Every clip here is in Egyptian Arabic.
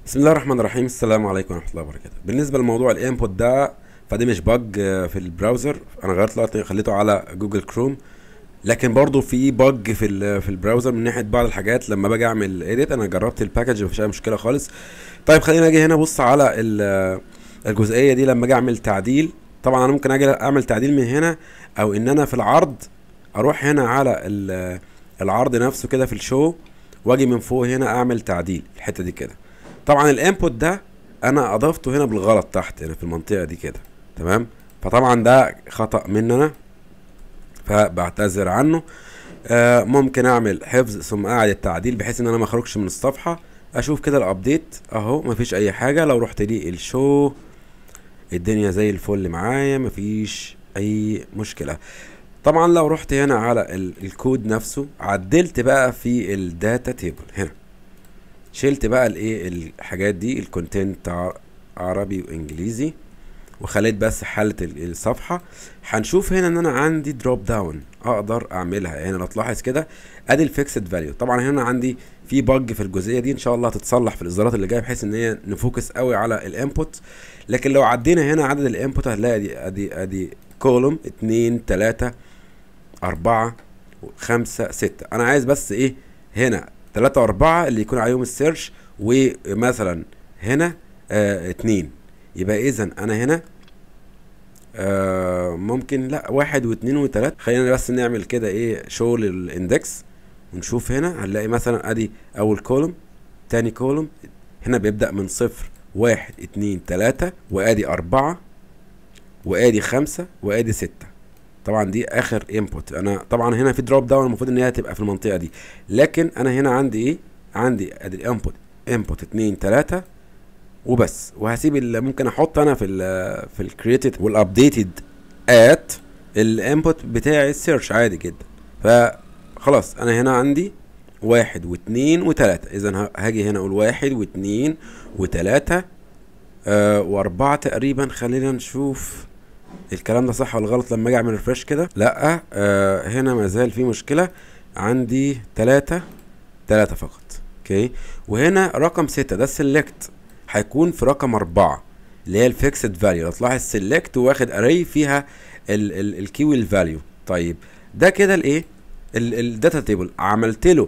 بسم الله الرحمن الرحيم السلام عليكم ورحمه الله وبركاته بالنسبه لموضوع الانبوت ده فدي مش بج في البراوزر انا غيرت دلوقتي خليته على جوجل كروم لكن برضو في بج في ال- في البراوزر من ناحيه بعض الحاجات لما باجي اعمل ايديت انا جربت الباكج مفيش اي مشكله خالص طيب خلينا اجي هنا ابص على ال- الجزئيه دي لما اجي اعمل تعديل طبعا انا ممكن اجي اعمل تعديل من هنا او ان انا في العرض اروح هنا على ال- العرض نفسه كده في الشو واجي من فوق هنا اعمل تعديل الحته دي كده طبعا الانبوت ده انا اضفته هنا بالغلط تحت هنا في المنطقه دي كده تمام فطبعا ده خطا مننا فبعتذر عنه آه ممكن اعمل حفظ ثم اعد التعديل بحيث ان انا ما اخرجش من الصفحه اشوف كده الابديت اهو مفيش اي حاجه لو رحت لي الشو الدنيا زي الفل معايا مفيش اي مشكله طبعا لو رحت هنا على ال- الكود نفسه عدلت بقى في الداتا تيبل هنا شلت بقى الايه الحاجات دي الكونتنت ع- عربي وانجليزي وخليت بس حالة ال- الصفحة هنشوف هنا ان انا عندي دروب داون اقدر اعملها هنا لو تلاحظ كده ادي الفيكسد فاليو طبعا هنا عندي في بج في الجزئية دي ان شاء الله هتتصلح في الاصدارات اللي جاية بحيث ان هي نفوكس قوي على الانبوت لكن لو عدينا هنا عدد الانبوت هتلاقي ادي ادي ادي كولوم اتنين تلاتة اربعة خمسة ستة انا عايز بس ايه هنا تلاتة واربعة اللي يكون عليهم السيرش ومثلا هنا آه اتنين يبقى اذا انا هنا آه ممكن لا واحد واثنين وثلاثة خلينا بس نعمل كده ايه شو للاندكس ونشوف هنا هنلاقي مثلا ادي اول كولوم تاني كولوم هنا بيبدأ من صفر واحد اتنين تلاتة وادي اربعة وادي خمسة وادي ستة طبعا دي اخر انبوت انا طبعا هنا في دروب داون المفروض ان هي تبقى في المنطقة دي لكن انا هنا عندي ايه عندي ادي الانبوت انبوت اتنين تلاتة وبس وهسيب اللي ممكن احط انا في ال في الكريتد والابديتد ات الانبوت بتاعي السيرش عادي جدا فخلاص انا هنا عندي واحد واثنين وثلاثة اذا هاجي هنا اقول واحد واثنين وثلاثة آه واربعة تقريبا خلينا نشوف الكلام ده صح ولا غلط لما اجي اعمل ريفرش كده لا آه هنا ما زال في مشكلة عندي ثلاثة ثلاثة فقط اوكي وهنا رقم ستة ده السلكت هيكون في رقم أربعة اللي هي الفيكسد فاليو لو تلاحظ سيلكت واخد اري فيها الكي والفاليو طيب ده كده الايه الداتا تيبل عملت له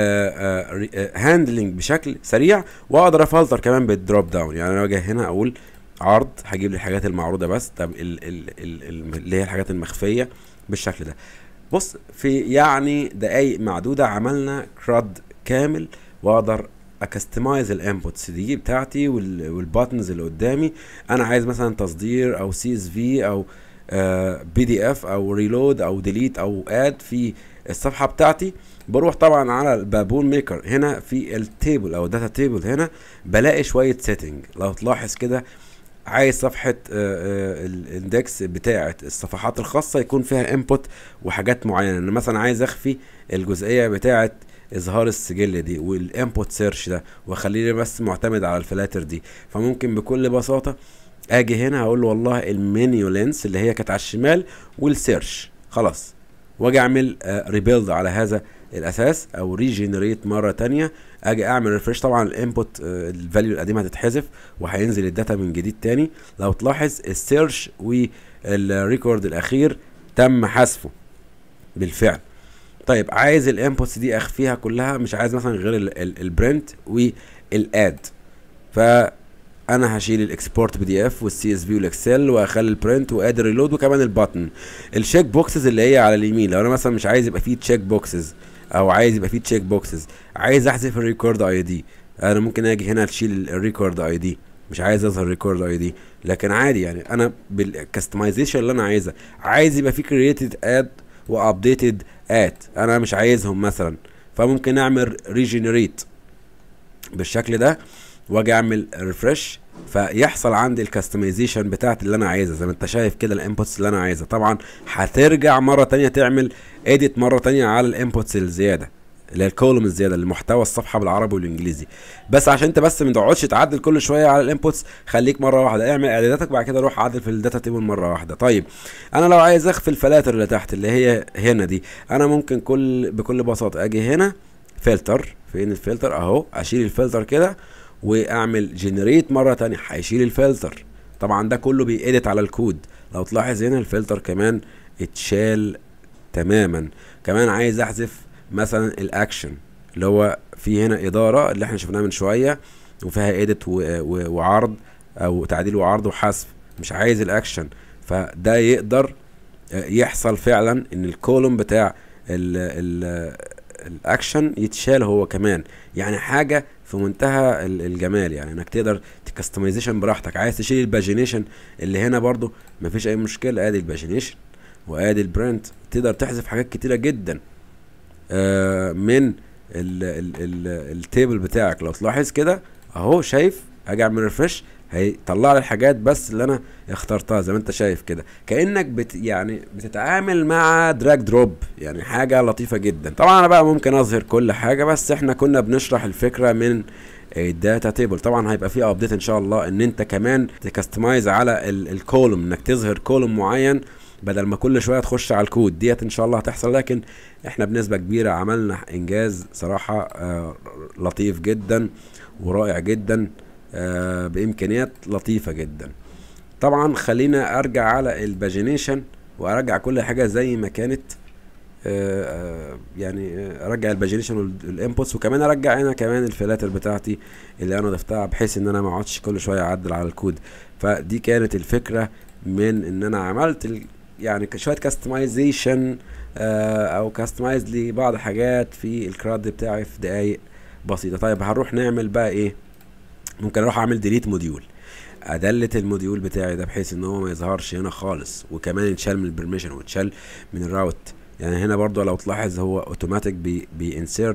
هاندلنج بشكل سريع واقدر افلتر كمان بالدروب داون يعني انا اجي هنا اقول عرض هجيب لي الحاجات المعروضه بس طب ال ال ال ال اللي هي الحاجات المخفيه بالشكل ده بص في يعني دقايق معدوده عملنا كراد كامل واقدر اكستمايز الانبوتس دي بتاعتي والباتنز اللي قدامي انا عايز مثلا تصدير او سي اس في او بي دي اف او ريلود او ديليت او اد في الصفحه بتاعتي بروح طبعا على البابون ميكر هنا في التيبل او داتا تيبل هنا بلاقي شويه سيتنج لو تلاحظ كده عايز صفحة الاندكس بتاعة الصفحات الخاصة يكون فيها انبوت وحاجات معينة انا مثلا عايز اخفي الجزئية بتاعة اظهار السجل دي والانبوت سيرش ده واخليه بس معتمد على الفلاتر دي فممكن بكل بساطة اجي هنا هقول له والله المنيو لينس اللي هي كانت على الشمال والسيرش خلاص واجي اعمل ريبيلد على هذا الاساس او ريجنريت مره تانية اجي اعمل ريفرش طبعا الانبوت الفاليو القديمه هتتحذف وهينزل الداتا من جديد تاني لو تلاحظ السيرش والريكورد الاخير تم حذفه بالفعل طيب عايز الانبوتس دي اخفيها كلها مش عايز مثلا غير البرنت والاد فانا هشيل الاكسبورت بي دي اف والسي اس في والاكسل واخلي البرنت واد ريلود وكمان البutton الشيك بوكسز اللي هي على اليمين لو انا مثلا مش عايز يبقى فيه تشيك بوكسز او عايز يبقى فيه تشيك بوكسز عايز احذف الريكورد اي دي انا ممكن اجي هنا اشيل الريكورد اي دي مش عايز اظهر ريكورد اي دي لكن عادي يعني انا بالكستمايزيشن اللي انا عايزها عايز يبقى فيه كرييتد اد وابديتد ات انا مش عايزهم مثلا فممكن اعمل ريجنريت بالشكل ده واجي اعمل ريفرش فيحصل عندي الكستمايزيشن بتاعت اللي انا عايزها زي ما انت شايف كده الانبوتس اللي انا عايزها طبعا هترجع مره تانية تعمل اديت مره تانية على الانبوتس الزياده اللي هي الكولوم الزياده اللي محتوى الصفحه بالعربي والانجليزي بس عشان انت بس ما تقعدش تعدل كل شويه على الانبوتس خليك مره واحده اعمل اعداداتك بعد كده روح عدل في الداتا تيبل مره واحده طيب انا لو عايز اخفي الفلاتر اللي تحت اللي هي هنا دي انا ممكن كل بكل بساطه اجي هنا فلتر فين الفلتر اهو اشيل الفلتر كده واعمل جنريت مره تانية هيشيل الفلتر طبعا ده كله بيأدت على الكود لو تلاحظ هنا الفلتر كمان اتشال تماما كمان عايز احذف مثلا الاكشن اللي هو في هنا اداره اللي احنا شفناها من شويه وفيها ايديت وعرض او تعديل وعرض وحذف مش عايز الاكشن فده يقدر يحصل فعلا ان الكولوم بتاع ال ال الاكشن يتشال هو كمان يعني حاجه في منتهى الجمال يعني انك تقدر تكستمايزيشن براحتك عايز تشيل الباجينيشن اللي هنا برضو مفيش اي مشكله ادي الباجينيشن وادي البرنت تقدر تحذف حاجات كتيره جدا آه من ال ال ال التيبل بتاعك لو تلاحظ كده اهو شايف اجي اعمل ريفرش هيطلع لي الحاجات بس اللي انا اخترتها زي ما انت شايف كده كانك بت يعني بتتعامل مع دراج دروب يعني حاجه لطيفه جدا طبعا انا بقى ممكن اظهر كل حاجه بس احنا كنا بنشرح الفكره من الداتا تيبل طبعا هيبقى في ابديت ان شاء الله ان انت كمان تكستمايز على الكولوم انك تظهر كولوم معين بدل ما كل شويه تخش على الكود ديت ان شاء الله هتحصل لكن احنا بنسبه كبيره عملنا انجاز صراحه آه لطيف جدا ورائع جدا آه بامكانيات لطيفه جدا طبعا خلينا ارجع على الباجينيشن وارجع كل حاجه زي ما كانت آه يعني ارجع الباجينيشن والانبوتس وكمان ارجع هنا كمان الفلاتر بتاعتي اللي انا ضفتها بحيث ان انا ما اقعدش كل شويه اعدل على الكود فدي كانت الفكره من ان انا عملت ال يعني شويه كاستمايزيشن آه او كاستمايز لبعض الحاجات في الكراد بتاعي في دقايق بسيطه طيب هنروح نعمل بقى ايه ممكن اروح اعمل ديليت موديول ادلت الموديول بتاعي ده بحيث ان هو ما يظهرش هنا خالص وكمان يتشال من البرميشن ويتشال من الراوت يعني هنا برضو لو تلاحظ هو اوتوماتيك بي بينسيرت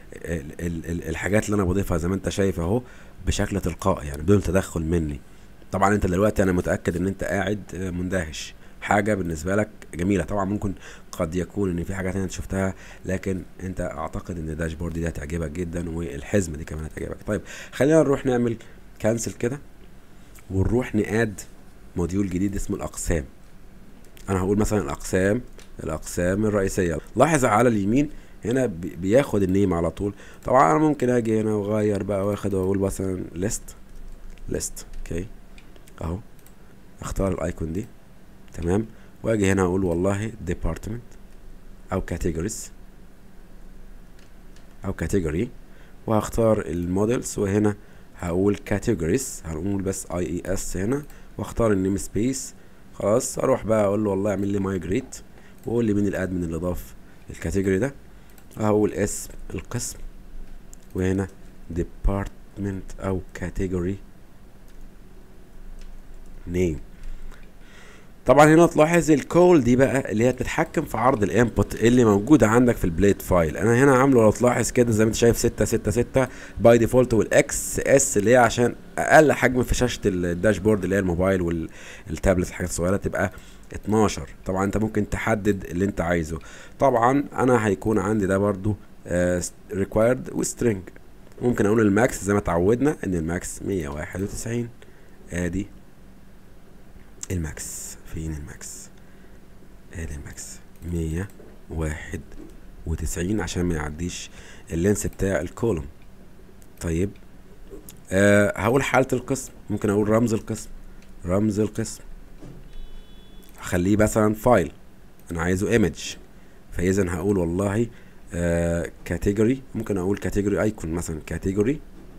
الحاجات اللي انا بضيفها زي ما انت شايف اهو بشكل تلقائي يعني بدون تدخل مني طبعا انت دلوقتي انا متاكد ان انت قاعد مندهش حاجه بالنسبه لك جميله طبعا ممكن قد يكون ان في حاجات انت شفتها لكن انت اعتقد ان الداشبورد دي هتعجبك جدا والحزمه دي كمان هتعجبك طيب خلينا نروح نعمل كانسل كده ونروح نقاد موديول جديد اسمه الاقسام انا هقول مثلا الاقسام الاقسام الرئيسيه لاحظ على اليمين هنا بياخد النيم على طول طبعا انا ممكن اجي هنا واغير بقى واخد واقول مثلا ليست ليست اوكي اهو اختار الايكون دي تمام واجي هنا اقول والله department او categories او category وهختار المودلز وهنا هقول categories هنقول بس اي اي اس هنا واختار النيم سبيس خلاص اروح بقى اقول له والله اعمل لي مايجريت وقول لي مين الادمن اللي ضاف الكاتيجوري ده هقول اسم القسم وهنا department او category name طبعا هنا تلاحظ الكول دي بقى اللي هي بتتحكم في عرض الانبوت اللي موجوده عندك في البليد فايل انا هنا عامله لو تلاحظ كده زي ما انت شايف 666 باي ديفولت والاكس اس اللي هي عشان اقل حجم في شاشه الداشبورد اللي هي الموبايل والتابلت الحاجات الصغيره تبقى 12 طبعا انت ممكن تحدد اللي انت عايزه طبعا انا هيكون عندي ده برضو ريكوايرد وسترينج ممكن اقول الماكس زي ما اتعودنا ان الماكس 191 ادي الماكس فين الماكس ادي الماكس مية واحد وتسعين عشان ما يعديش اللينس بتاع الكولوم طيب آه هقول حالة القسم ممكن اقول رمز القسم رمز القسم هخليه مثلا فايل انا عايزه ايمج فاذا هقول والله كاتيجوري آه ممكن اقول كاتيجوري ايكون مثلا كاتيجوري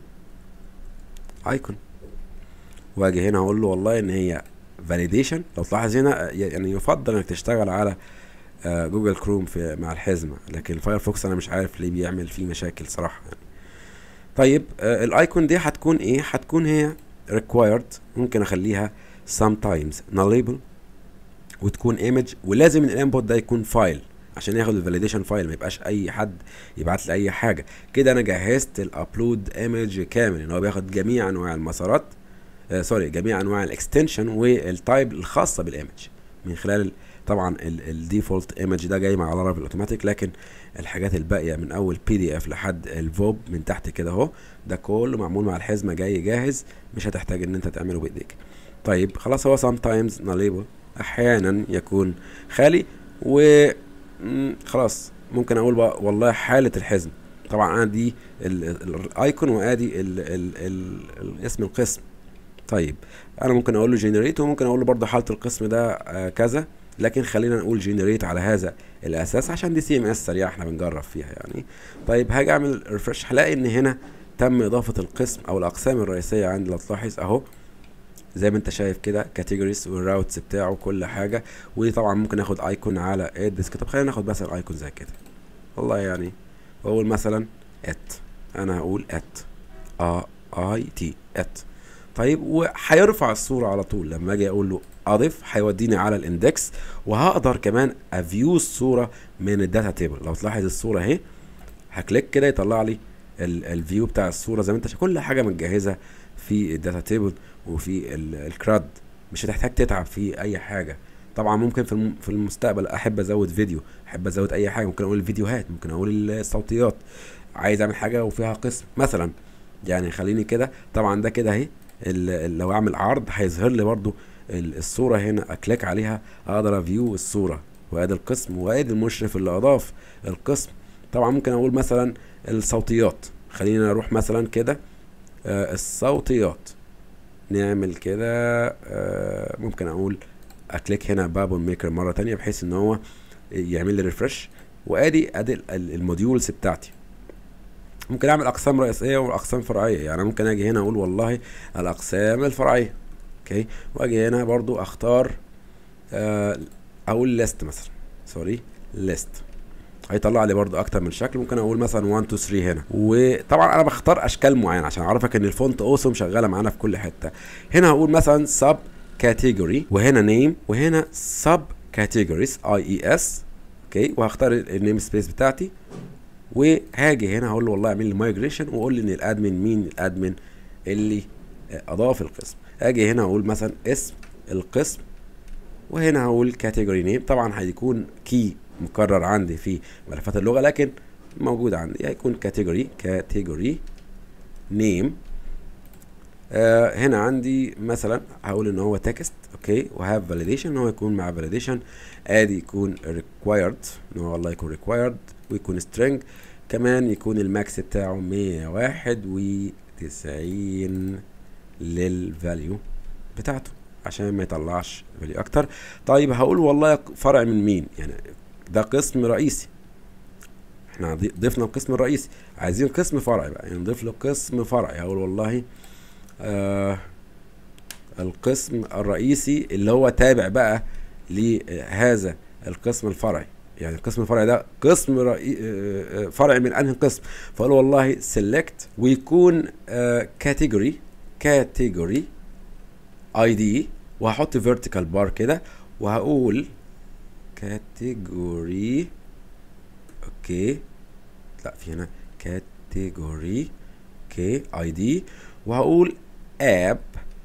ايكون واجي هنا اقول له والله ان هي فاليديشن لو تلاحظ هنا يعني يفضل انك تشتغل على آه جوجل كروم في مع الحزمه لكن الفايرفوكس انا مش عارف ليه بيعمل فيه مشاكل صراحه يعني طيب آه الايكون دي هتكون ايه هتكون هي required ممكن اخليها sometimes nullable وتكون ايمج ولازم الانبوت ده يكون فايل عشان ياخد الفاليديشن فايل ما يبقاش اي حد يبعت لي اي حاجه كده انا جهزت الابلود ايمج كامل ان هو بياخد جميع انواع المسارات آه سوري جميع انواع الاكستنشن والتايب الخاصه بالايمج من خلال طبعا الديفولت ايمج ده جاي مع لارافيل اوتوماتيك لكن الحاجات الباقيه من اول بي دي اف لحد الفوب من تحت كده اهو ده كله معمول مع الحزمه جاي جاهز مش هتحتاج ان انت تعمله بايديك طيب خلاص هو sometimes nullable احيانا يكون خالي و خلاص ممكن اقول بقى والله حاله الحزم طبعا انا دي الايكون وادي ال ال ال ال اسم القسم طيب انا ممكن اقول له جنريت وممكن اقول له برضه حاله القسم ده آه كذا لكن خلينا نقول جنريت على هذا الاساس عشان دي سي ام اس سريعه احنا بنجرب فيها يعني طيب هاجي اعمل ريفرش هلاقي ان هنا تم اضافه القسم او الاقسام الرئيسيه عندي لو تلاحظ اهو زي ما انت شايف كده كاتيجوريز والراوتس بتاعه كل حاجه ودي طبعا ممكن اخد ايكون على الديسك طب خلينا ناخد مثلا ايكون زي كده والله يعني واقول مثلا ات انا هقول ات اي تي ات طيب وهيرفع الصوره على طول لما اجي اقول له اضف هيوديني على الاندكس وهقدر كمان افيو الصوره من الداتا تيبل لو تلاحظ الصوره اهي هكليك كده يطلع لي الفيو بتاع الصوره زي ما انت شايف كل حاجه متجهزه في الداتا تيبل وفي الكراد مش هتحتاج تتعب في اي حاجه طبعا ممكن في في المستقبل احب ازود فيديو احب ازود اي حاجه ممكن اقول الفيديوهات ممكن اقول الصوتيات عايز اعمل حاجه وفيها قسم مثلا يعني خليني كده طبعا ده كده اهي لو اعمل عرض هيظهر لي برضو الصوره هنا اكليك عليها اقدر افيو الصوره وادي القسم وادي المشرف اللي اضاف القسم طبعا ممكن اقول مثلا الصوتيات خلينا نروح مثلا كده آه الصوتيات نعمل كده آه ممكن اقول اكليك هنا بابل ميكر مره تانية بحيث ان هو يعمل لي ريفرش وادي ادي الموديولز بتاعتي ممكن اعمل اقسام رئيسيه واقسام فرعيه يعني ممكن اجي هنا اقول والله الاقسام الفرعيه اوكي واجي هنا برضو اختار آه اقول ليست مثلا سوري ليست هيطلع لي برضو اكتر من شكل ممكن اقول مثلا 1 2 3 هنا وطبعا انا بختار اشكال معينه عشان اعرفك ان الفونت اوسم شغاله معانا في كل حته هنا هقول مثلا سب كاتيجوري وهنا نيم وهنا سب كاتيجوريز اي اي اس اوكي وهختار النيم سبيس بتاعتي وهاجي هنا هقول له والله اعمل لي مايجريشن وقول لي ان الادمن مين الادمن اللي اضاف القسم اجي هنا اقول مثلا اسم القسم وهنا هقول كاتيجوري نيم طبعا هيكون كي مكرر عندي في ملفات اللغه لكن موجود عندي هيكون كاتيجوري كاتيجوري نيم آه هنا عندي مثلا هقول ان هو تكست اوكي وهاف فاليديشن ان هو يكون مع فاليديشن ادي يكون ريكوايرد ان هو والله يكون ريكوايرد ويكون سترينج كمان يكون الماكس بتاعه 191 للفاليو بتاعته عشان ما يطلعش فاليو اكتر طيب هقول والله فرع من مين يعني ده قسم رئيسي احنا ضفنا القسم الرئيسي عايزين قسم فرعي بقى يعني نضيف له قسم فرعي هقول والله آه القسم الرئيسي اللي هو تابع بقى لهذا القسم الفرعي يعني القسم الفرعي ده قسم رئي... آه فرعي من انهي قسم فقول والله سيلكت ويكون كاتيجوري كاتيجوري اي دي وهحط فيرتيكال بار كده وهقول كاتيجوري اوكي لا في هنا كاتيجوري اوكي اي دي وهقول اب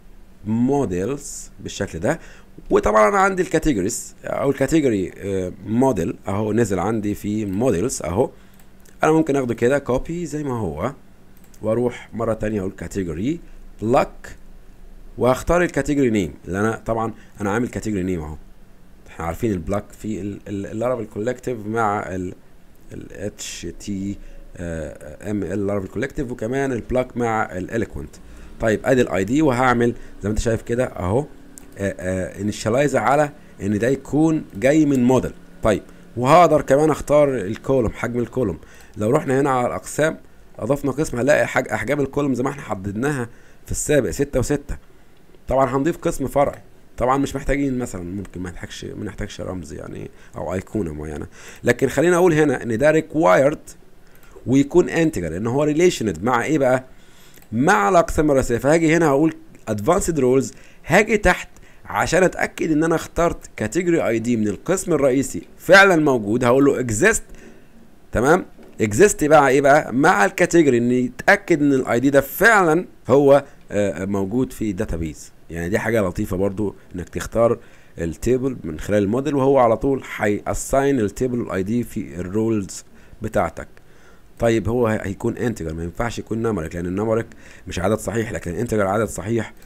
موديلز بالشكل ده وطبعا انا عندي الكاتيجوريز او الكاتيجوري موديل اهو نزل عندي في موديلز اهو انا ممكن اخده كده كوبي زي ما هو واروح مره تانية اقول كاتيجوري بلاك واختار الكاتيجوري نيم اللي انا طبعا انا عامل كاتيجوري نيم اهو احنا عارفين البلاك في اللارافيل كولكتيف مع ال اتش تي ام ال لارافيل كولكتيف وكمان البلاك مع الاليكوينت طيب ادي الاي دي وهعمل زي ما انت شايف كده اهو انيشاليز على ان ده يكون جاي من موديل طيب وهقدر كمان اختار الكولوم حجم الكولوم لو رحنا هنا على الاقسام اضفنا قسم هنلاقي حج احجام الكولوم زي ما احنا حددناها في السابق ستة وستة طبعا هنضيف قسم فرعي طبعا مش محتاجين مثلا ممكن ما نحتاجش ما نحتاجش رمز يعني او ايقونه معينه لكن خلينا اقول هنا ان ده ريكوايرد ويكون انتجر ان هو ريليشند مع ايه بقى مع الاقسام الرئيسيه فهاجي هنا هقول ادفانسد رولز هاجي تحت عشان اتاكد ان انا اخترت كاتيجوري اي دي من القسم الرئيسي فعلا موجود هقول له اكزيست تمام اكزيست بقى ايه بقى مع الكاتيجوري ان يتاكد ان الاي دي ده فعلا هو موجود في الداتابيز يعني دي حاجه لطيفه برضو انك تختار التيبل من خلال الموديل وهو على طول هيأساين التيبل الاي دي في الرولز بتاعتك طيب هو هيكون انتجر ما ينفعش يكون نمرك لان النمرك مش عدد صحيح لكن الانتجر عدد صحيح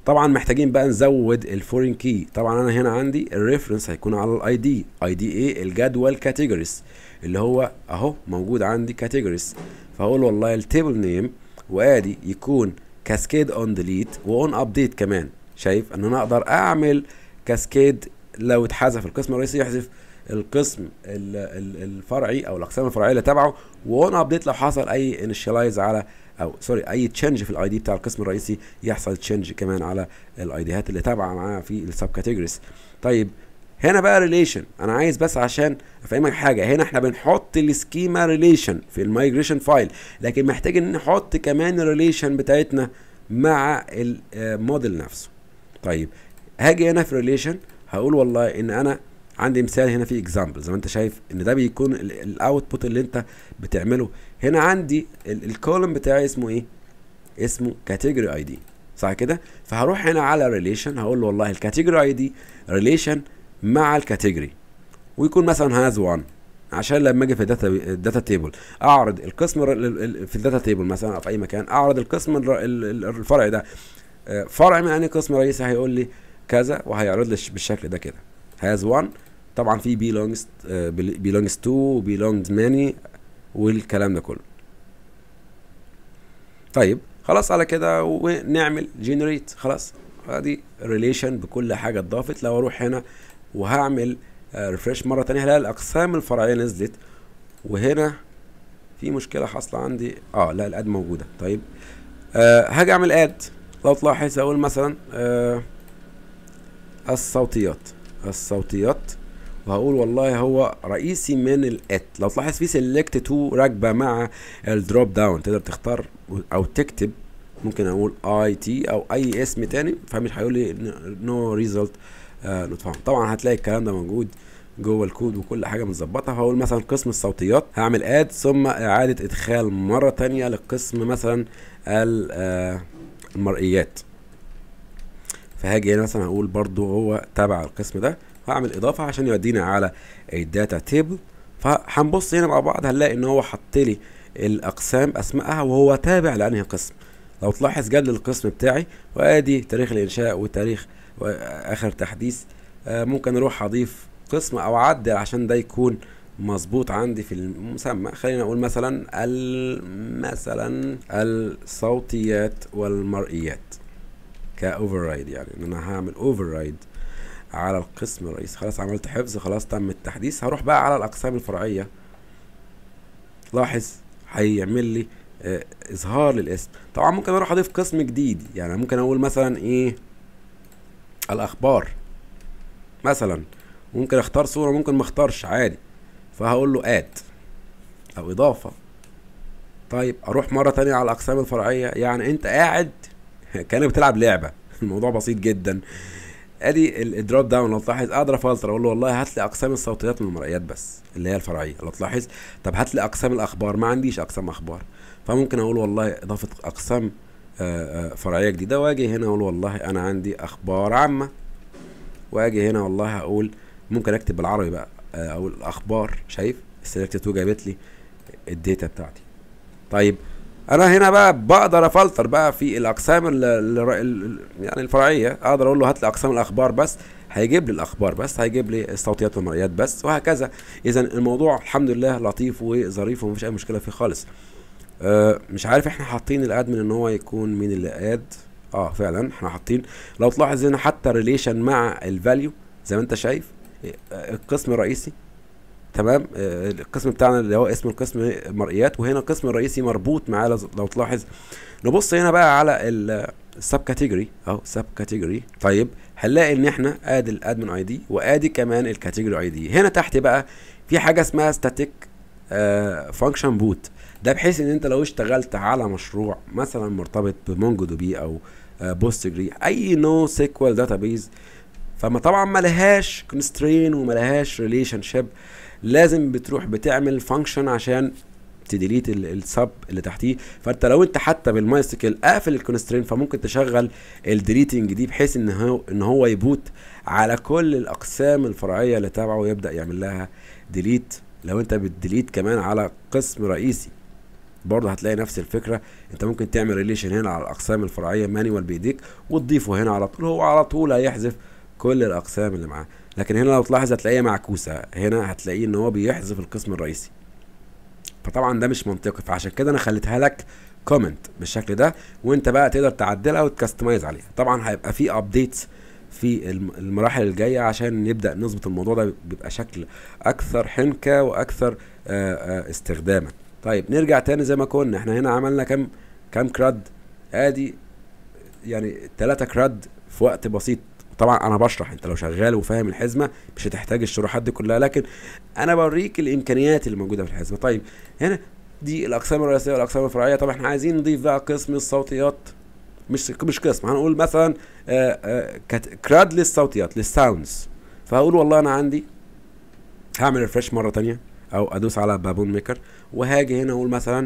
طبعا محتاجين بقى نزود الفورين كي طبعا انا هنا عندي الريفرنس هيكون على الاي دي اي دي ايه الجدول كاتيجوريز اللي هو اهو موجود عندي كاتيجوريز فهقول والله التيبل نيم وادي يكون كاسكيد اون ديليت واون ابديت كمان شايف ان انا اقدر اعمل كاسكيد لو اتحذف القسم الرئيسي يحذف القسم الفرعي او الاقسام الفرعيه اللي تبعه واون ابديت لو حصل اي انيشاليز على او سوري اي تشنج في الاي دي بتاع القسم الرئيسي يحصل تشنج كمان على الاي ديات اللي تابعه معاه في السب كاتيجوريز طيب هنا بقى ريليشن انا عايز بس عشان افهمك حاجه هنا احنا بنحط السكيما ريليشن في المايجريشن فايل لكن محتاجين نحط كمان الريليشن بتاعتنا مع الموديل نفسه طيب هاجي هنا في ريليشن هقول والله ان انا عندي مثال هنا في اكزامبل زي ما انت شايف ان ده بيكون الاوتبوت اللي انت بتعمله هنا عندي الكولوم بتاعي اسمه ايه اسمه كاتيجوري اي دي صح كده فهروح هنا على ريليشن هقول له والله الكاتيجوري اي دي ريليشن مع الكاتيجوري ويكون مثلا هاز 1 عشان لما اجي في الداتا الداتا تيبل اعرض القسم في الداتا تيبل مثلا او في اي مكان اعرض القسم الفرعي ده فرع من انهي قسم رئيسي هيقول لي كذا وهيعرض لي بالشكل ده كده has one طبعا في belongs uh, belongs to belongs many والكلام ده كله طيب خلاص على كده ونعمل generate خلاص ادي relation بكل حاجه اتضافت لو اروح هنا وهعمل ريفرش مره تانية هلاقي الاقسام الفرعيه نزلت وهنا في مشكله حاصله عندي اه لا الاد موجوده طيب آه هاجي اعمل اد لو تلاحظ اقول مثلا آه الصوتيات الصوتيات وهقول والله هو رئيسي من الات لو تلاحظ في سيلكت تو راكبه مع الدروب داون تقدر تختار او تكتب ممكن اقول اي تي او اي اسم تاني فمش هيقول لي نو ريزلت نوت فاوند طبعا هتلاقي الكلام ده موجود جوه الكود وكل حاجه متظبطه هقول مثلا قسم الصوتيات هعمل اد ثم اعاده ادخال مره تانية لقسم مثلا المرئيات فهاجي هنا مثلا هقول برضو هو تبع القسم ده هعمل اضافه عشان يودينا على الداتا تيبل فهنبص هنا مع بعض هنلاقي ان هو حط لي الاقسام اسمائها وهو تابع لانهي قسم لو تلاحظ جاب لي القسم بتاعي وادي تاريخ الانشاء وتاريخ واخر تحديث آه ممكن اروح اضيف قسم او اعدل عشان ده يكون مظبوط عندي في المسمى خلينا نقول مثلا مثلا الصوتيات والمرئيات كاوفر رايد يعني ان انا هعمل اوفر رايد على القسم الرئيسي خلاص عملت حفظ خلاص تم التحديث هروح بقى على الاقسام الفرعيه لاحظ هيعمل لي آه اظهار للاسم طبعا ممكن اروح اضيف قسم جديد يعني ممكن اقول مثلا ايه الاخبار مثلا ممكن اختار صوره ممكن ما اختارش عادي فهقول له اد او اضافه طيب اروح مره تانية على الاقسام الفرعيه يعني انت قاعد كانك بتلعب لعبه الموضوع بسيط جدا ادي الدروب داون لو تلاحظ اقدر افلتر اقول له والله هات لي اقسام الصوتيات من المرئيات بس اللي هي الفرعيه لو تلاحظ طب هات لي اقسام الاخبار ما عنديش اقسام اخبار فممكن اقول والله اضافه اقسام فرعيه جديده واجي هنا اقول والله انا عندي اخبار عامه واجي هنا والله اقول ممكن اكتب بالعربي بقى اقول الاخبار شايف السلكت تو جابت لي الداتا بتاعتي طيب انا هنا بقى بقدر افلتر بقى في الاقسام ال ال يعني الفرعيه اقدر اقول له هات لي اقسام الاخبار بس هيجيب لي الاخبار بس هيجيب لي الصوتيات والمرئيات بس وهكذا اذا الموضوع الحمد لله لطيف وظريف ومفيش اي مشكله فيه خالص أه مش عارف احنا حاطين الادمن ان هو يكون مين اللي اد اه فعلا احنا حاطين لو تلاحظ هنا حتى ريليشن مع الفاليو زي ما انت شايف القسم الرئيسي تمام آه القسم بتاعنا اللي هو اسم القسم مرئيات وهنا القسم الرئيسي مربوط معاه لو تلاحظ نبص هنا بقى على السب كاتيجوري اهو سب كاتيجوري طيب هنلاقي ان احنا ادي الادمن اي دي وادي كمان الكاتيجوري اي دي هنا تحت بقى في حاجه اسمها ستاتيك فانكشن بوت ده بحيث ان انت لو اشتغلت على مشروع مثلا مرتبط بمونجو دي بي او بوستجري اي نو سيكوال داتابيز فما طبعا ما لهاش كونسترين وما لهاش ريليشن شيب لازم بتروح بتعمل فانكشن عشان تديليت السب اللي تحتيه فانت لو انت حتى بالمايستيكل قافل الكونسترين فممكن تشغل الديليتنج دي بحيث ان هو ان هو يبوت على كل الاقسام الفرعيه اللي تابعه ويبدا يعمل لها ديليت لو انت بتديليت كمان على قسم رئيسي برضه هتلاقي نفس الفكره انت ممكن تعمل ريليشن هنا على الاقسام الفرعيه مانيوال بايديك وتضيفه هنا على طول هو على طول هيحذف كل الاقسام اللي معاه لكن هنا لو تلاحظ هتلاقيها معكوسه هنا هتلاقيه ان هو بيحذف القسم الرئيسي فطبعا ده مش منطقي فعشان كده انا خليتها لك كومنت بالشكل ده وانت بقى تقدر تعدلها وتكستمايز عليها طبعا هيبقى في ابديتس في الم- المراحل الجايه عشان نبدا نظبط الموضوع ده بيبقى شكل اكثر حنكه واكثر آه، آه، استخداما طيب نرجع تاني زي ما كنا احنا هنا عملنا كام كام كراد ادي يعني ثلاثة كراد في وقت بسيط طبعا انا بشرح انت لو شغال وفاهم الحزمه مش هتحتاج الشروحات دي كلها لكن انا بوريك الامكانيات اللي موجوده في الحزمه طيب هنا دي الاقسام الرئيسيه والاقسام الفرعيه طب احنا عايزين نضيف بقى قسم الصوتيات مش مش قسم هنقول مثلا آه، آه، كت- كراد للصوتيات للساوندز فهقول والله انا عندي هعمل ريفرش مره تانية او ادوس على بابون ميكر وهاجي هنا اقول مثلا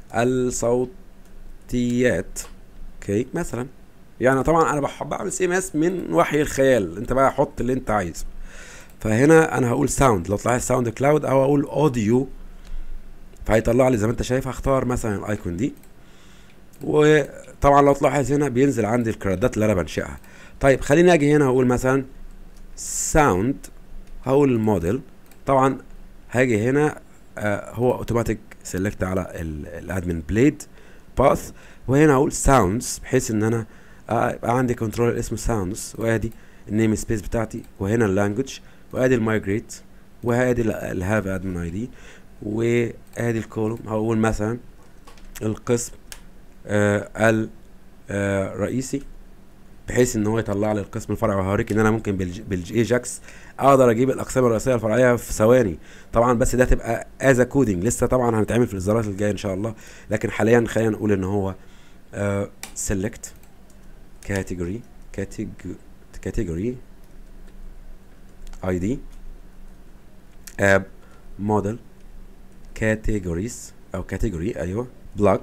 الصوتيات اوكي مثلا يعني طبعا انا بحب بعمل سي ام اس من وحي الخيال انت بقى حط اللي انت عايزه فهنا انا هقول ساوند لو طلع ساوند كلاود او اقول اوديو فهيطلع لي زي ما انت شايف هختار مثلا الايكون دي وطبعا لو تلاحظ هنا بينزل عندي الكرادات اللي انا بنشئها طيب خليني اجي هنا واقول مثلا ساوند هقول الموديل طبعا هاجي هنا آه هو اوتوماتيك سيلكت على الادمن بليد باث وهنا اقول ساوندز بحيث ان انا آه يبقى عندي كنترول اسمه ساوندز وادي النيم سبيس بتاعتي وهنا اللانجوج وادي المايجريت وادي الهاف ادمن اي دي وادي الكولوم هقول مثلا القسم آه الرئيسي بحيث ان هو يطلع لي القسم الفرعي وهوريك ان انا ممكن بالج- بالايجاكس اقدر اجيب الاقسام الرئيسيه الفرعيه في ثواني طبعا بس ده تبقى از كودنج لسه طبعا هنتعمل في الاصدارات الجايه ان شاء الله لكن حاليا خلينا نقول ان هو سيلكت كاتيجوري كاتيجوري اي دي اب موديل كاتيجوريز او كاتيجوري ايوه بلوك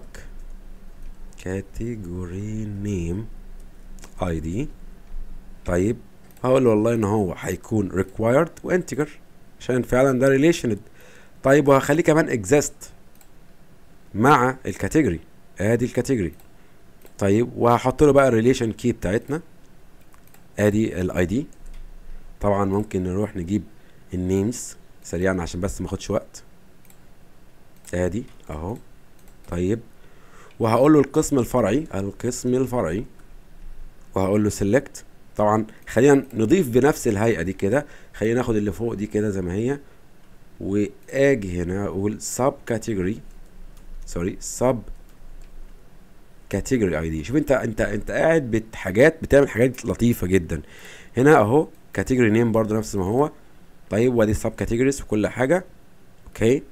كاتيجوري نيم اي دي طيب هقول له والله ان هو هيكون required وانتجر عشان فعلا ده relationed طيب وهخليه كمان exist مع الكاتيجوري ادي الكاتيجوري طيب وهحط له بقى الريليشن كي بتاعتنا ادي الاي دي طبعا ممكن نروح نجيب النيمز سريعا عشان بس ما اخدش وقت ادي اهو طيب وهقول له القسم الفرعي القسم الفرعي وهقول له سيلكت طبعا خلينا نضيف بنفس الهيئه دي كده خلينا ناخد اللي فوق دي كده زي ما هي واجي هنا اقول سب كاتيجوري سوري سب كاتيجوري اي دي شوف انت انت انت قاعد بحاجات بتعمل حاجات لطيفه جدا هنا اهو كاتيجوري نيم برضو نفس ما هو طيب وادي سب كاتيجوريز وكل حاجه اوكي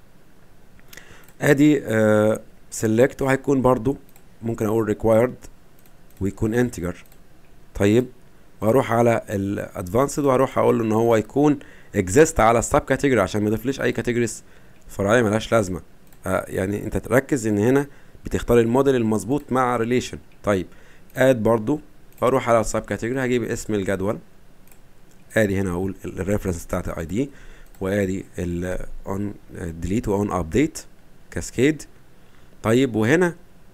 ادي سيلكت وهيكون برضو ممكن اقول required ويكون انتجر طيب واروح على الادفانسد واروح اقول له ان هو يكون اكزيست على السب كاتيجوري عشان ما يضيفليش اي كاتيجوريز فرعيه ملهاش لازمه آه يعني انت تركز ان هنا بتختار الموديل المظبوط مع ريليشن طيب اد برضو اروح على السب كاتيجوري هجيب اسم الجدول ادي هنا اقول الريفرنس بتاعت الاي دي وادي الاون ديليت واون ابديت كاسكيد طيب وهنا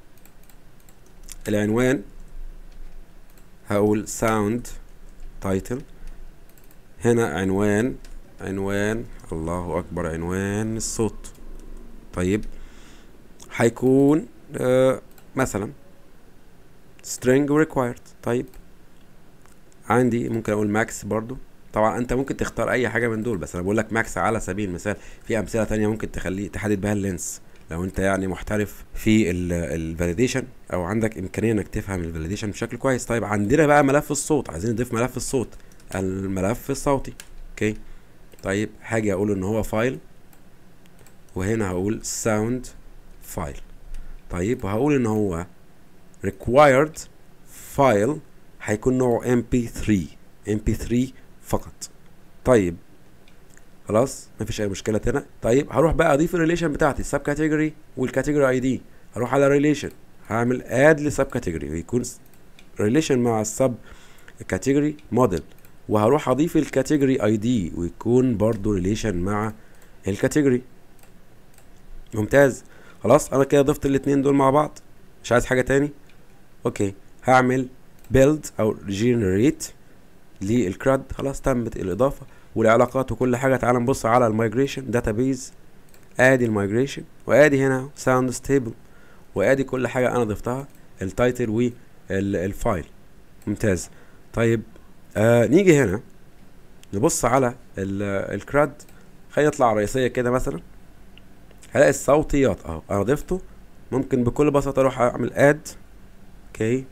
العنوان هقول ساوند تايتل هنا عنوان عنوان الله اكبر عنوان الصوت طيب هيكون آه مثلا string required طيب عندي ممكن اقول ماكس برضو طبعا انت ممكن تختار اي حاجه من دول بس انا بقول لك ماكس على سبيل المثال في امثله تانية ممكن تخليه تحدد بها اللينس لو انت يعني محترف في الفاليديشن او عندك امكانيه انك تفهم الفاليديشن بشكل كويس طيب عندنا بقى ملف الصوت عايزين نضيف ملف الصوت الملف الصوتي اوكي طيب حاجه اقول ان هو فايل وهنا هقول ساوند فايل طيب وهقول ان هو required فايل هيكون نوعه mp3 mp3 فقط طيب خلاص مفيش اي مشكله هنا طيب هروح بقى اضيف الريليشن بتاعتي السب كاتيجوري والكاتيجوري اي دي هروح على ريليشن هعمل اد لسب كاتيجوري ويكون ريليشن مع السب كاتيجوري موديل وهروح اضيف الكاتيجوري اي دي ويكون برضو ريليشن مع الكاتيجوري ممتاز خلاص انا كده ضفت الاتنين دول مع بعض مش عايز حاجه تاني اوكي هعمل build او generate للكراد خلاص تمت الاضافه والعلاقات وكل حاجه تعال نبص على المايجريشن داتابيز ادي المايجريشن وادي هنا ساوند ستيبل وادي كل حاجه انا ضفتها التايتل والفايل ممتاز طيب آه نيجي هنا نبص على الكراد خلينا نطلع رئيسيه كده مثلا هلاقي الصوتيات اهو انا ضفته ممكن بكل بساطه اروح اعمل اد اوكي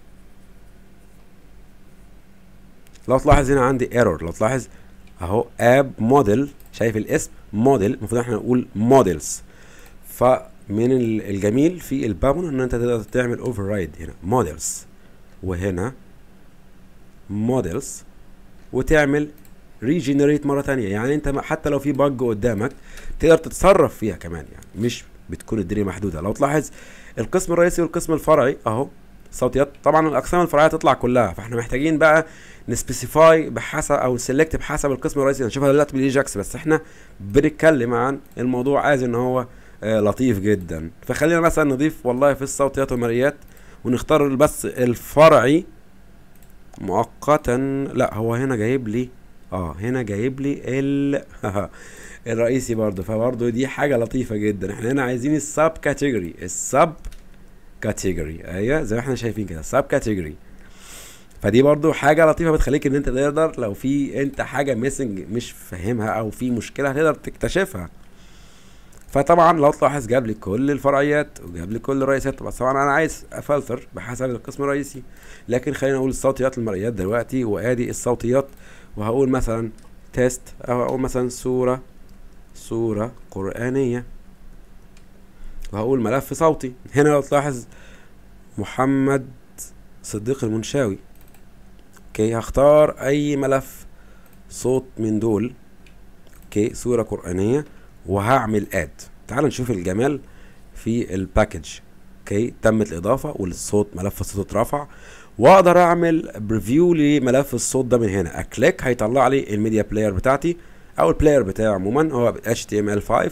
لو تلاحظ هنا عندي ايرور لو تلاحظ اهو اب موديل شايف الاسم موديل المفروض احنا نقول موديلز فمن الجميل في البامون ان انت تقدر تعمل اوفر رايد هنا موديلز وهنا موديلز وتعمل ريجنريت مره تانية يعني انت حتى لو في بج قدامك تقدر تتصرف فيها كمان يعني مش بتكون الدنيا محدوده لو تلاحظ القسم الرئيسي والقسم الفرعي اهو صوتيات طبعا الاقسام الفرعيه تطلع كلها فاحنا محتاجين بقى نسبيسيفاي بحسب او نسلكت بحسب القسم الرئيسي هنشوفها دلوقتي بالايجاكس بس احنا بنتكلم عن الموضوع عايز ان هو آه لطيف جدا فخلينا مثلا نضيف والله في الصوتيات والمرئيات ونختار بس الفرعي مؤقتا لا هو هنا جايب لي اه هنا جايب لي ال الرئيسي برضه فبرضه دي حاجه لطيفه جدا احنا هنا عايزين السب كاتيجوري السب كاتيجوري ايوه زي ما احنا شايفين كده سب كاتيجوري فدي برضو حاجه لطيفه بتخليك ان انت تقدر لو في انت حاجه ميسنج مش فاهمها او في مشكله هتقدر تكتشفها فطبعا لو تلاحظ جاب لي كل الفرعيات وجاب لي كل الرئيسات بس طبعا انا عايز افلتر بحسب القسم الرئيسي لكن خلينا نقول الصوتيات المرئيات دلوقتي وادي الصوتيات وهقول مثلا تيست او اقول مثلا صوره صوره قرانيه وهقول ملف صوتي هنا لو تلاحظ محمد صديق المنشاوي اوكي هختار اي ملف صوت من دول اوكي صورة قرآنية وهعمل اد تعال نشوف الجمال في الباكج اوكي تمت الاضافة والصوت ملف الصوت اترفع واقدر اعمل بريفيو لملف الصوت ده من هنا اكليك هيطلع لي الميديا بلاير بتاعتي او البلاير بتاعي عموما هو HTML5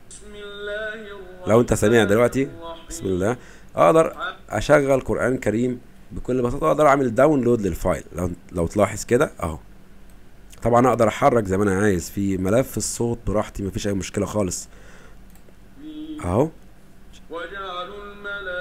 لو انت سامع دلوقتي بسم الله اقدر اشغل قران كريم بكل بساطه اقدر اعمل داونلود للفايل لو لو تلاحظ كده اهو طبعا اقدر احرك زي ما انا عايز في ملف الصوت براحتي مفيش اي مشكله خالص اهو وجعلوا الملائكة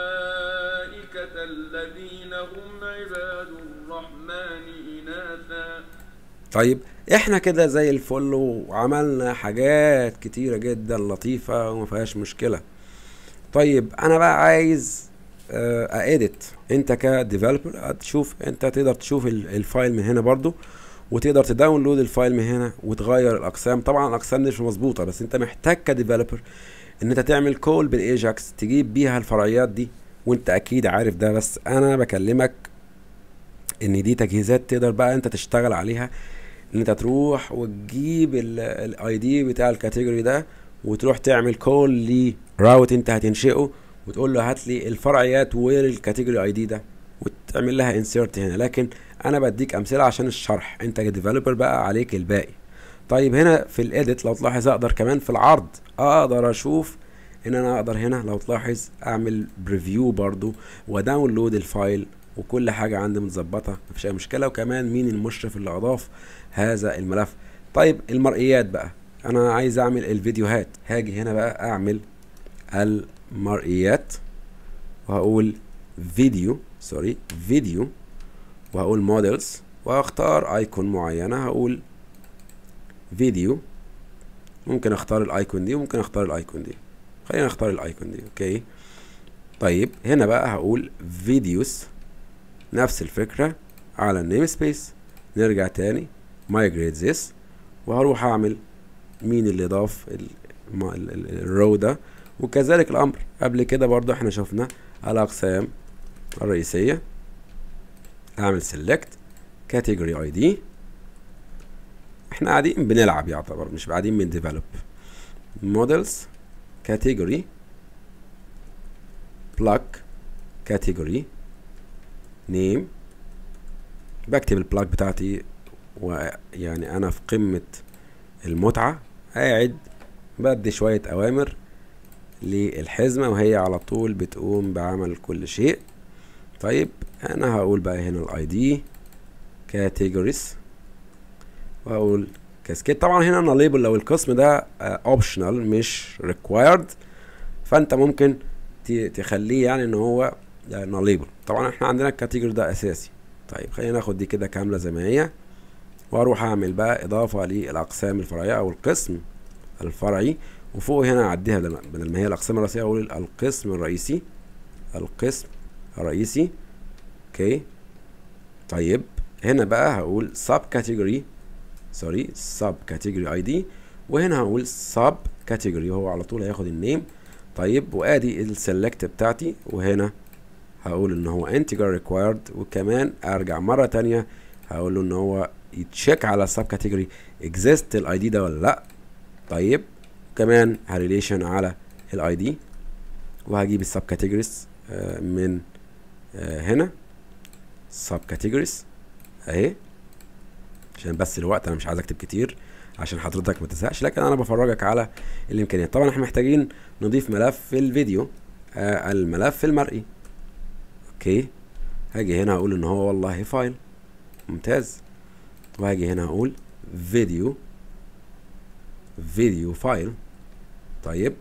الذين هم عباد الرحمن إناثا طيب احنا كده زي الفل وعملنا حاجات كتيره جدا لطيفه وما فيهاش مشكله طيب انا بقى عايز اديت انت كديفلوبر تشوف انت تقدر تشوف الفايل من هنا برضو وتقدر تداونلود الفايل من هنا وتغير الاقسام طبعا الاقسام دي مش مظبوطه بس انت محتاج كديفلوبر ان انت تعمل كول بالايجاكس تجيب بيها الفرعيات دي وانت اكيد عارف ده بس انا بكلمك ان دي تجهيزات تقدر بقى انت تشتغل عليها ان انت تروح وتجيب الاي دي بتاع الكاتيجوري ده وتروح تعمل كول لراوت انت هتنشئه وتقول له هات لي الفرعيات والكاتيجوري اي دي ده وتعمل لها انسيرت هنا لكن انا بديك امثله عشان الشرح انت كديفلوبر بقى عليك الباقي طيب هنا في الايديت لو تلاحظ اقدر كمان في العرض اقدر اشوف ان انا اقدر هنا لو تلاحظ اعمل بريفيو برضو وداونلود الفايل وكل حاجه عندي متظبطه مفيش اي مشكله وكمان مين المشرف اللي اضاف هذا الملف طيب المرئيات بقى انا عايز اعمل الفيديوهات هاجي هنا بقى اعمل المرئيات وهقول فيديو سوري فيديو وهقول موديلز واختار ايكون معينه هقول فيديو ممكن اختار الايكون دي وممكن اختار الايكون دي خلينا نختار الايكون دي اوكي طيب هنا بقى هقول فيديوز نفس الفكره على النيم سبيس نرجع تاني migrate this وهروح اعمل مين اللي ضاف الرو ده وكذلك الامر قبل كده برضو احنا شفنا الاقسام الرئيسية اعمل select category ID احنا قاعدين بنلعب يعتبر مش قاعدين من develop models category plug category name بكتب البلاج بتاعتي ويعني انا في قمة المتعة قاعد بدي شوية اوامر للحزمة وهي على طول بتقوم بعمل كل شيء طيب انا هقول بقى هنا الاي دي كاتيجوريز وهقول كاسكيد طبعا هنا انا ليبل لو القسم ده اوبشنال مش ريكوايرد فانت ممكن ت- تخليه يعني ان هو ناليبل طبعا احنا عندنا الكاتيجوري ده اساسي طيب خلينا ناخد دي كده كامله زي ما هي واروح اعمل بقى اضافه للاقسام الفرعيه او القسم الفرعي وفوق هنا اعديها بدل ما- بدل ما هي الاقسام الرئيسيه اقول القسم الرئيسي القسم الرئيسي اوكي طيب هنا بقى هقول سب كاتيجوري سوري سب كاتيجوري اي دي وهنا هقول سب كاتيجوري هو على طول هياخد النيم طيب وادي السلكت بتاعتي وهنا هقول ان هو انتجر ريكوايرد وكمان ارجع مره تانية هقول له ان هو يتشيك على السب كاتيجوري اكزيست الاي دي ده ولا لا طيب كمان هريليشن على الاي دي وهجيب السب كاتيجوريز من آه، هنا سب كاتيجوريز اهي عشان بس الوقت انا مش عايز اكتب كتير عشان حضرتك ما تزهقش لكن انا بفرجك على الامكانيات طبعا احنا محتاجين نضيف ملف في الفيديو آه الملف المرئي اوكي هاجي هنا هقول ان هو والله فايل ممتاز وهاجي هنا هقول فيديو فيديو فايل طيب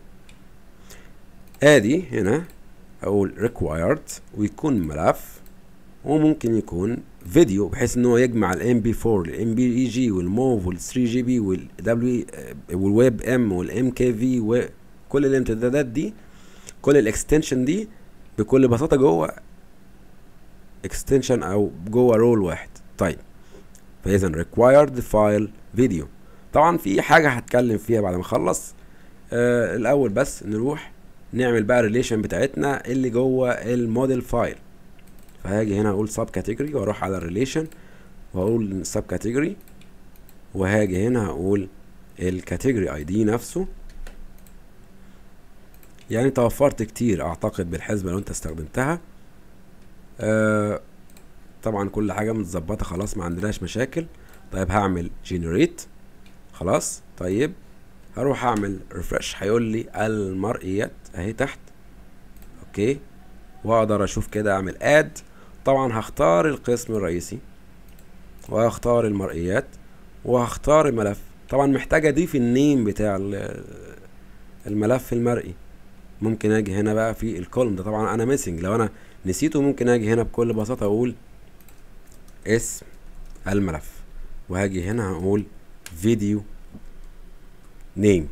ادي هنا اقول required ويكون ملف وممكن يكون فيديو بحيث ان هو يجمع الام بي 4 الام بي اي جي والموف وال 3 جي بي والدبليو والويب ام والام كي في وكل الامتدادات دي كل الاكستنشن دي بكل بساطه جوه اكستنشن او جوه رول واحد طيب فاذا required file video طبعا في حاجه هتكلم فيها بعد ما اخلص آه الاول بس نروح نعمل بقى الريليشن بتاعتنا اللي جوه الموديل فايل فهاجي هنا اقول سب كاتيجوري واروح على الريليشن واقول سب كاتيجوري وهاجي هنا هقول الكاتيجوري اي دي نفسه يعني توفرت كتير اعتقد بالحسبه لو انت استخدمتها آه طبعا كل حاجه متظبطه خلاص ما عندناش مشاكل طيب هعمل جنريت خلاص طيب هروح اعمل ريفرش هيقول لي المرئيات اهي تحت اوكي واقدر اشوف كده اعمل اد طبعا هختار القسم الرئيسي وهختار المرئيات وهختار الملف طبعا محتاج اضيف النيم بتاع ال- الملف المرئي ممكن اجي هنا بقى في الكولوم ده طبعا انا ميسنج لو انا نسيته ممكن اجي هنا بكل بساطه اقول اسم الملف وهاجي هنا هقول فيديو نيم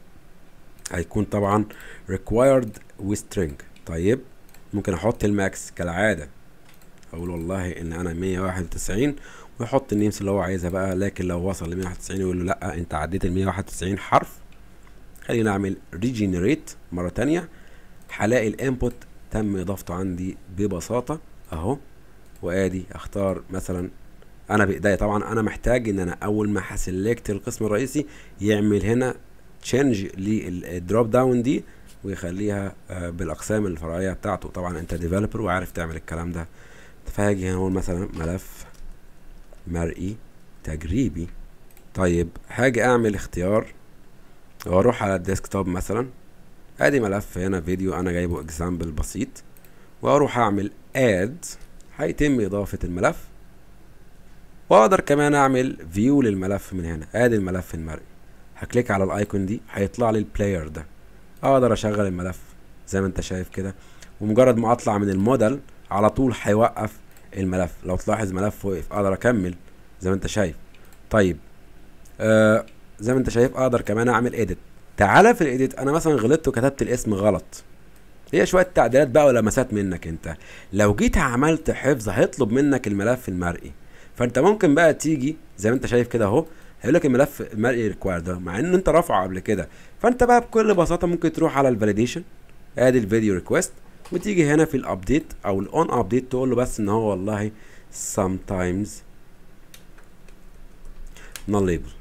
هيكون طبعا required وstring طيب ممكن احط الماكس كالعاده اقول والله ان انا 191 ويحط النيمس اللي هو عايزها بقى لكن لو وصل ل 191 يقول له لا انت عديت ال 191 حرف خلينا اعمل ريجنريت مره تانية هلاقي الانبوت تم اضافته عندي ببساطه اهو وادي اختار مثلا انا بايديا طبعا انا محتاج ان انا اول ما هسلكت القسم الرئيسي يعمل هنا تشينج للدروب داون دي ويخليها آه، بالاقسام الفرعيه بتاعته طبعا انت ديفلوبر وعارف تعمل الكلام ده فهاجي هنا اقول مثلا ملف مرئي تجريبي طيب هاجي اعمل اختيار واروح على الديسكتوب مثلا ادي ملف هنا فيديو انا جايبه اكزامبل بسيط واروح اعمل اد هيتم اضافه الملف واقدر كمان اعمل فيو للملف من هنا ادي الملف المرئي هكليك على الايكون دي هيطلع لي البلاير ده اقدر اشغل الملف زي ما انت شايف كده ومجرد ما اطلع من الموديل على طول هيوقف الملف لو تلاحظ ملف وقف اقدر اكمل زي ما انت شايف طيب آه زي ما انت شايف اقدر كمان اعمل اديت تعالى في الايديت انا مثلا غلطت وكتبت الاسم غلط هي شويه تعديلات بقى ولمسات منك انت لو جيت عملت حفظ هيطلب منك الملف المرئي فانت ممكن بقى تيجي زي ما انت شايف كده اهو هيقول لك الملف المرئي ريكوايرد ده مع ان انت رافعه قبل كده فانت بقى بكل بساطه ممكن تروح على الفاليديشن ادي الفيديو ريكويست وتيجي هنا في الابديت او الاون ابديت تقول له بس ان هو والله sometimes nullable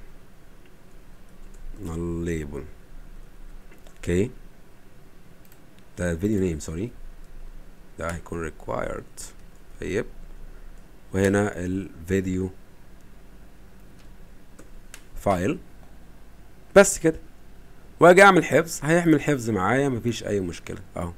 nullable اوكي ده الفيديو نيم سوري ده هيكون required طيب وهنا الفيديو فايل بس كده واجي اعمل حفظ هيعمل حفظ معايا مفيش اي مشكله اهو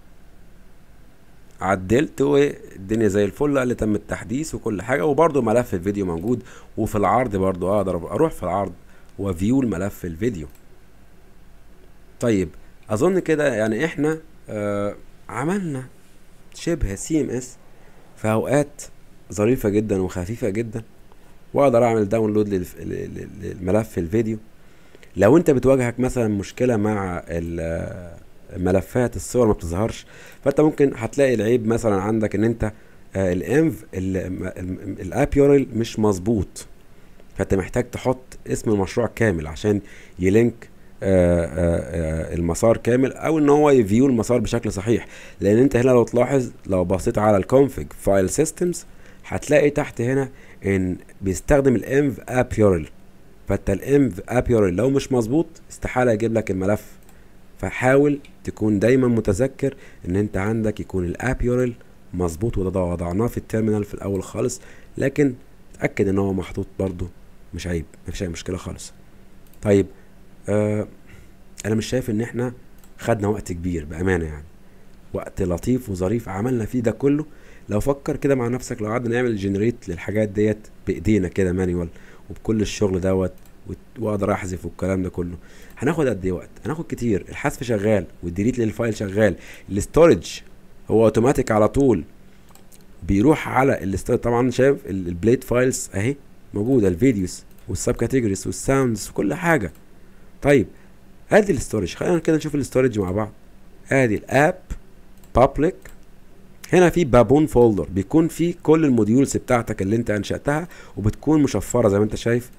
عدلت والدنيا زي الفل قال لي تم التحديث وكل حاجه وبرده ملف الفيديو موجود وفي العرض برده اقدر اروح في العرض وفيو الملف الفيديو طيب اظن كده يعني احنا آه عملنا شبه سي ام اس في اوقات ظريفه جدا وخفيفه جدا واقدر اعمل داونلود للف- ل- ل- للملف الفيديو لو انت بتواجهك مثلا مشكله مع ال- ملفات الصور ما بتظهرش فانت ممكن هتلاقي العيب مثلا عندك ان انت آه، الانف الاب يورل مش مظبوط فانت محتاج تحط اسم المشروع كامل عشان يلينك آه، آه، آه، المسار كامل او ان هو يفيو المسار بشكل صحيح لان انت هنا لو تلاحظ لو بصيت على الكونفج فايل سيستمز هتلاقي تحت هنا ان بيستخدم الانف اب يورل فانت الانف اب يورل لو مش مظبوط استحاله يجيب لك الملف فحاول تكون دايما متذكر ان انت عندك يكون الاب يورل مظبوط وده وضعناه في التيرمينال في الاول خالص لكن اتاكد ان هو محطوط برضو مش عيب مفيش اي مشكله خالص طيب آه انا مش شايف ان احنا خدنا وقت كبير بامانه يعني وقت لطيف وظريف عملنا فيه ده كله لو فكر كده مع نفسك لو قعدنا نعمل جنريت للحاجات ديت بايدينا كده مانيوال وبكل الشغل دوت وت- واقدر احذف والكلام ده كله هناخد قد ايه وقت هناخد كتير الحذف شغال والديليت للفايل شغال الاستورج هو اوتوماتيك على طول بيروح على الاستورج طبعا شايف ال- البليت فايلز اهي موجوده الفيديوز والسب كاتيجوريز والساوندز وكل حاجه طيب ادي الاستورج خلينا كده نشوف الاستورج مع بعض ادي الاب بابليك هنا في بابون فولدر بيكون فيه كل الموديولز بتاعتك اللي انت انشاتها وبتكون مشفره زي ما انت شايف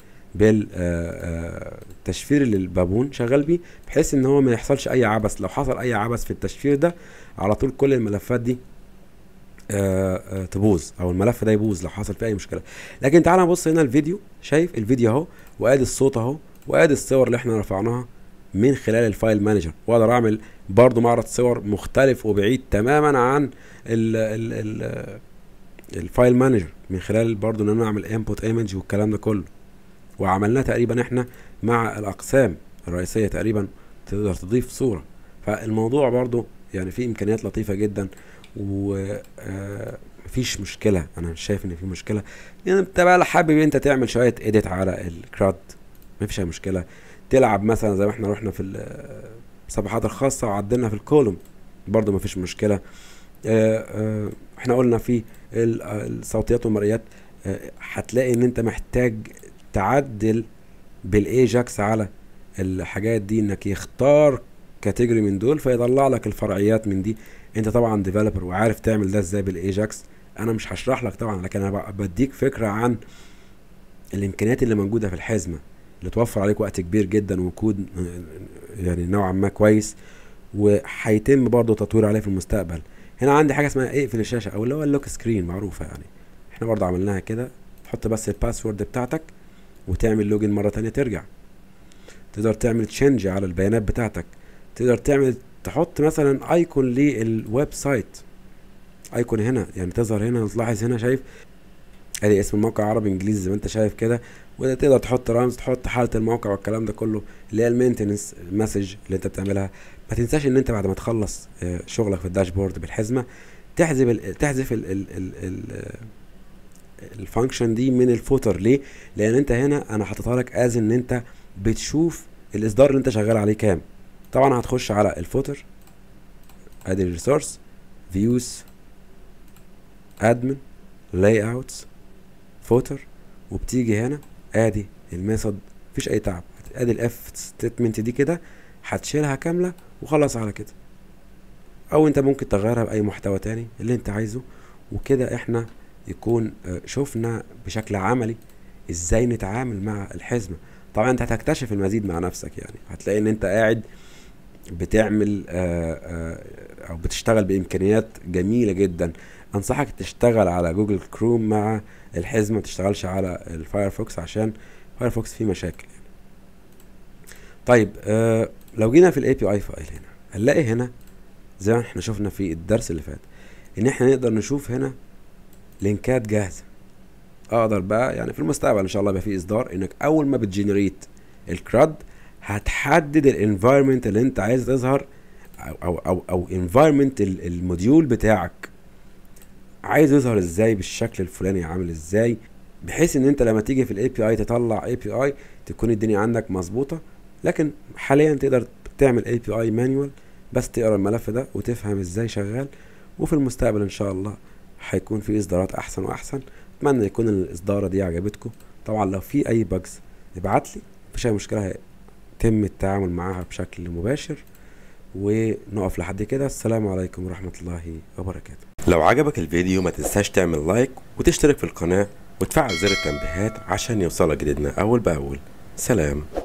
بالتشفير اللي البابون شغال بيه بحيث ان هو ما يحصلش اي عبث لو حصل اي عبث في التشفير ده على طول كل الملفات دي آه، آه، تبوظ او الملف ده يبوظ لو حصل فيه اي مشكله لكن تعال نبص هنا الفيديو شايف الفيديو اهو وادي الصوت اهو وادي الصور اللي احنا رفعناها من خلال الفايل مانجر واقدر اعمل برضو معرض صور مختلف وبعيد تماما عن ال ال ال الفايل مانجر من خلال برضو ان انا اعمل انبوت ايمج والكلام ده كله وعملناه تقريبا احنا مع الاقسام الرئيسيه تقريبا تقدر تضيف صوره فالموضوع برضو يعني فيه امكانيات لطيفه جدا ومفيش مشكله انا مش شايف ان في مشكله يعني انت بقى حابب انت تعمل شويه اديت على الكراد مفيش اي مشكله تلعب مثلا زي ما احنا رحنا في الصفحات الخاصه وعدلنا في الكولوم برضو مفيش مشكله آه، آه، احنا قلنا في ال- الصوتيات والمرئيات آه، هتلاقي ان انت محتاج تعدل بالايجاكس على الحاجات دي انك يختار كاتيجوري من دول فيطلع لك الفرعيات من دي انت طبعا ديفلوبر وعارف تعمل ده ازاي بالايجاكس انا مش هشرح لك طبعا لكن انا بقى بديك فكره عن الامكانيات اللي موجوده في الحزمه اللي توفر عليك وقت كبير جدا وكود آه، يعني نوعا ما كويس وهيتم برضه تطوير عليه في المستقبل هنا عندي حاجه اسمها اقفل الشاشه او اللي هو اللوك سكرين معروفه يعني احنا برضه عملناها كده تحط بس الباسورد بتاعتك وتعمل لوجن مره تانية ترجع تقدر تعمل تشنج على البيانات بتاعتك تقدر تعمل تحط مثلا ايكون للويب سايت ايكون هنا يعني تظهر هنا تلاحظ هنا شايف ادي اسم الموقع عربي انجليزي زي ما انت شايف كده وده تقدر تحط رمز تحط حاله الموقع والكلام ده كله اللي هي المينتنس مسج اللي انت بتعملها ما تنساش ان انت بعد ما تخلص آه، شغلك في الداشبورد بالحزمه تحذف ال تحذف ال ال ال ال الفانكشن دي من الفوتر ليه لان انت هنا انا حاططها لك از ان انت بتشوف الاصدار اللي انت شغال عليه كام طبعا هتخش على الفوتر ادي الريسورس فيوز ادمن لاي اوتس فوتر وبتيجي هنا ادي الميثود مفيش اي تعب ادي الاف ستيتمنت دي كده هتشيلها كامله وخلاص على كده او انت ممكن تغيرها باي محتوى تاني اللي انت عايزه وكده احنا يكون آه، شفنا بشكل عملي ازاي نتعامل مع الحزمه طبعا انت هتكتشف المزيد مع نفسك يعني هتلاقي ان انت قاعد بتعمل آه، آه، او بتشتغل بامكانيات جميله جدا انصحك تشتغل على جوجل كروم مع الحزمه ما تشتغلش على الفايرفوكس عشان فايرفوكس فيه مشاكل يعني. طيب آه لو جينا في الاي بي اي فايل هنا هنلاقي هنا زي ما احنا شفنا في الدرس اللي فات ان احنا نقدر نشوف هنا لينكات جاهزه اقدر بقى يعني في المستقبل ان شاء الله يبقى في اصدار انك اول ما بتجنريت الكراد هتحدد الانفايرمنت اللي انت عايز تظهر او او او, أو انفايرمنت الموديول بتاعك عايز يظهر ازاي بالشكل الفلاني عامل ازاي بحيث ان انت لما تيجي في الاي بي اي تطلع اي بي اي تكون الدنيا عندك مظبوطه لكن حاليا تقدر تعمل اي بي اي مانوال بس تقرا الملف ده وتفهم ازاي شغال وفي المستقبل ان شاء الله هيكون في اصدارات احسن واحسن اتمنى يكون الاصداره دي عجبتكم طبعا لو في اي باجز ابعت لي مفيش اي مشكله هيتم التعامل معاها بشكل مباشر ونقف لحد كده السلام عليكم ورحمه الله وبركاته لو عجبك الفيديو ما تنساش تعمل لايك وتشترك في القناه وتفعل زر التنبيهات عشان يوصلك جديدنا اول باول سلام